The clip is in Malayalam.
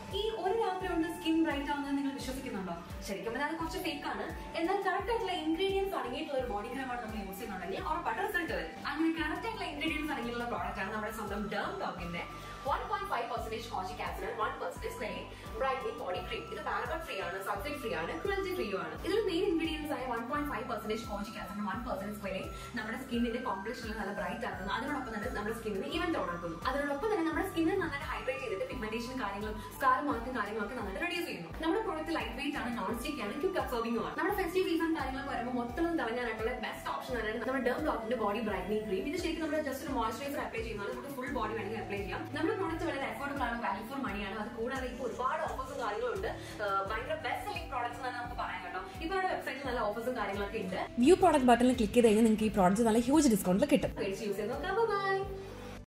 ഈ ഒരു രാത്രി കൊണ്ട് സ്കിൻ ബ്രൈറ്റ് ആവുന്നത് നിങ്ങൾ വിശ്വസിക്കുന്നുണ്ടോ ശരിക്കും പറഞ്ഞാൽ അത് കുറച്ച് ഫേക്ക് ആണ് എന്നാൽ കറക്റ്റ് ആയിട്ടുള്ള ഇൻഗ്രീഡിയൻസ് അടങ്ങിയിട്ടുള്ള ഒരു ബോഡി ക്രീമാണ് നമ്മൾ യൂസ് ചെയ്യുന്നുണ്ടെങ്കിൽ ഉറപ്പായിട്ട് റിസൾട്ട് വരും അങ്ങനെ കറക്റ്റ് ആയിട്ടുള്ള ഇൻഗ്രീഡിയൻസ് അടങ്ങിയിട്ടുള്ള പ്രോഡക്റ്റ് ആണ് നമ്മുടെ സ്വന്തം ഡേം ഡോഗിന്റെ one point five percentage kojic acid one percentage clay brightening body cream ഇത് പാരബൺ ഫ്രീ ആണ് സബ്സിഡി ഫ്രീ ആണ് ക്രുവൽറ്റി ഫ്രീ ആണ് ഇതിൽ മെയിൻ ഇൻഗ്രീഡിയൻസ് ആയ one point five percentage kojic acid one percentage clay നമ്മുടെ സ്കിന്നിന്റെ കോംപ്ലക്ഷൻ നല്ല ബ്രൈറ്റ് ആക്കുന്നു അതിനോടൊപ്പം തന്നെ നമ്മുടെ സ്കിന്നിന് ഈവൻ ടോൺ ആക്കുന്നു അതിനോടൊപ്പം തന്നെ നമ്മുടെ സ്കിന്നിന് നന്നായിട്ട് ഹൈഡ്രേറ്റ് ചെയ്തിട്ട് പിഗ്മെന്റേഷൻ കാര്യങ്ങളും സ്കാർ മാർക്കും കാര്യങ്ങളൊക്കെ നന്നായിട്ട് റെഡ്യൂസ് ചെയ്യുന്നു നമ്മുടെ പ്രോഡക്റ്റ് ലൈറ്റ് വെയിറ്റ് ആണ് നോൺ സ്റ്റിക് ആണ് ക്വിക്ക് അബ്സോർബിംഗ് ആണ് നമ്മുടെ ഫെസ്റ്റീവ് സീസൺ കാര്യങ്ങളൊക്കെ വരുമ്പോൾ മൊത്തം തടഞ്ഞാനായിട്ടുള്ള ബെസ്റ്റ് ഓപ്ഷൻ ആണ് നമ്മുടെ ഡേം ബ്ലോക്കിന്റെ ബോഡി ബ്രൈറ്റനിങ് ക്രീം ഇത് ശരിക്കും നമ്മുടെ ജസ്റ്റ് ഒരു മോയ്സ്ചറൈസർ അപ്ലൈ ചെയ്യുന്നത് നമുക്ക് ഫുൾ ബോഡി വേണമെങ്കിൽ അപ്ലൈ ചെയ്യാം നമ്മുടെ പ്രോഡക്റ്റ് വളരെ അഫോർഡബിൾ ആണ് വാല്യൂ ഫോർ മണിയാണ് അത് കൂടാതെ ഇപ്പോൾ ഒരുപാട് ഓഫേഴ്സും കാര്യങ്ങളുണ്ട് ആഹ് ഭയങ്കര ബെസ്റ്റ് സെല്ലിംഗ് പ്രോഡക്ട്സ് തന്നെ നമുക്ക് പറയാം കേട്ടോ ഇപ്പോൾ നമ്മുടെ വെബ്സൈറ്റിൽ നല്ല ഓഫേഴ്സും കാര്യങ്ങളൊക്കെ ഉണ്ട് വ്യൂ പ്രോഡക്റ്റ് ബട്ടണിൽ ക്ലിക്ക് ചെയ്ത് കഴിഞ്ഞാൽ നിങ്ങൾക്ക് ഈ പ്രോഡക്റ്റ് നല്ല ഹ്യൂജ് ഡിസ്കൗണ്ടിൽ കിട്ടും പേടിച്ച് യൂസ് ചെയ്ത് നോക്കാം